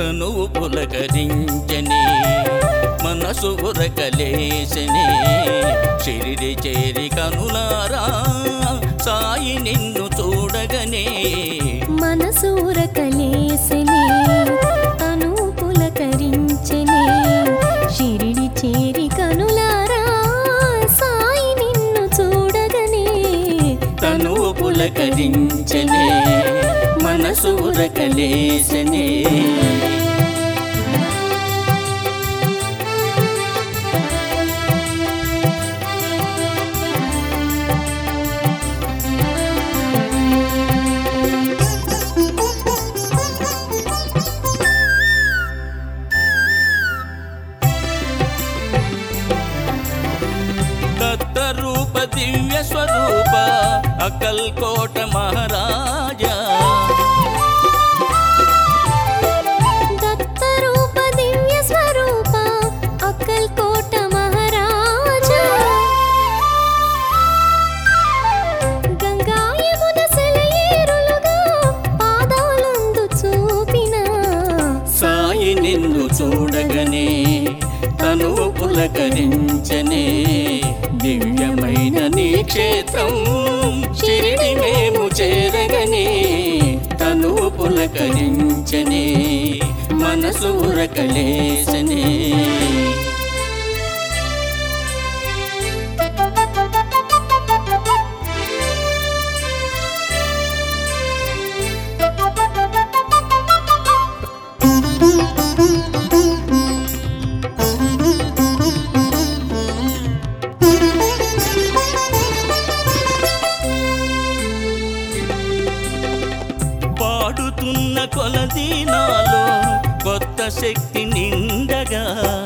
తనువు పులకరించని మనసు ఉరకలేసని చిరిడి చేరి కనులారా సాయి నిన్ను చూడగనే మనసూర కలేసనే తను పులకరించనే షిరిడి చేరి కనులారా సాయి నిన్ను చూడగనే తనువు పులకరించనే మనసు ఉరకలేసనే దత్త రూప దివ్య స్వరూప అకల్ కోట మహారాజా దత్త రూప దివ్య స్వరూప అక్కల్ కోట మహారాజా గంగా యమున సెలయేరులుగా పాదాలందు చూపిన సాయి నిన్ను చూడగనే తనువు పులకరించనే దివ్యమైన నీ క్షేత్రం షిరిడి మేము చేరగనే తనువు పులకరించనే మనసు ఉరకలేసనే పాడుతున్న కొలది నాలో కొత్త శక్తి నిండగా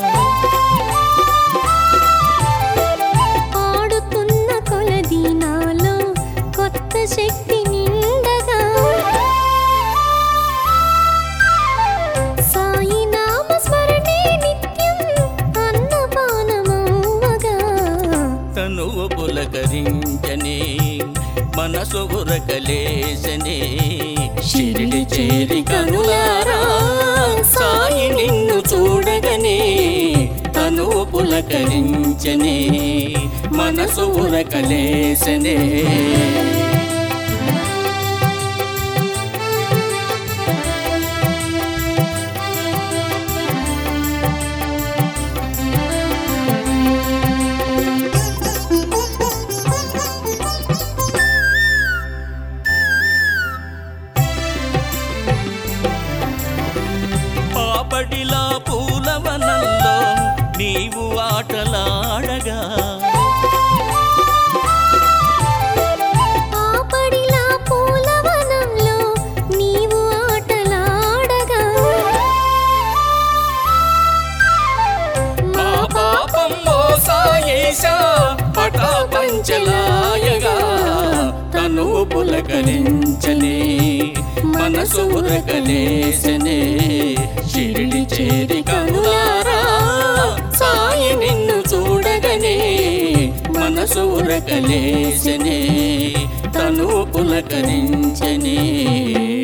పాడుతున్న కొలది నాలో కొత్త శక్తి నిండగా సాయి నామ స్మరణే నిత్యం అన్నపానమవ్వగా తనువు పులకరించనే మనసు ఉరకలేసనే షిరిడి చేరి కనులారా సాయి నిన్ను చూడగనే తనువు పులకరించనే మనసు ఉరకలేసనే పాపడిలా పూలవనంలో నీవు ఆటలాడగా ఆపడిలా పూలవనంలో నీవు ఆటలాడగా మా పాపం మోసాయేశా పటా పంచలాయగా తను పులకరించనే మనసు ఉరకలేసనే షిరిడి చేరి కనులారా సాయి నిన్ను చూడగనే మనసు ఉరకలేసనే తను పులకరించనే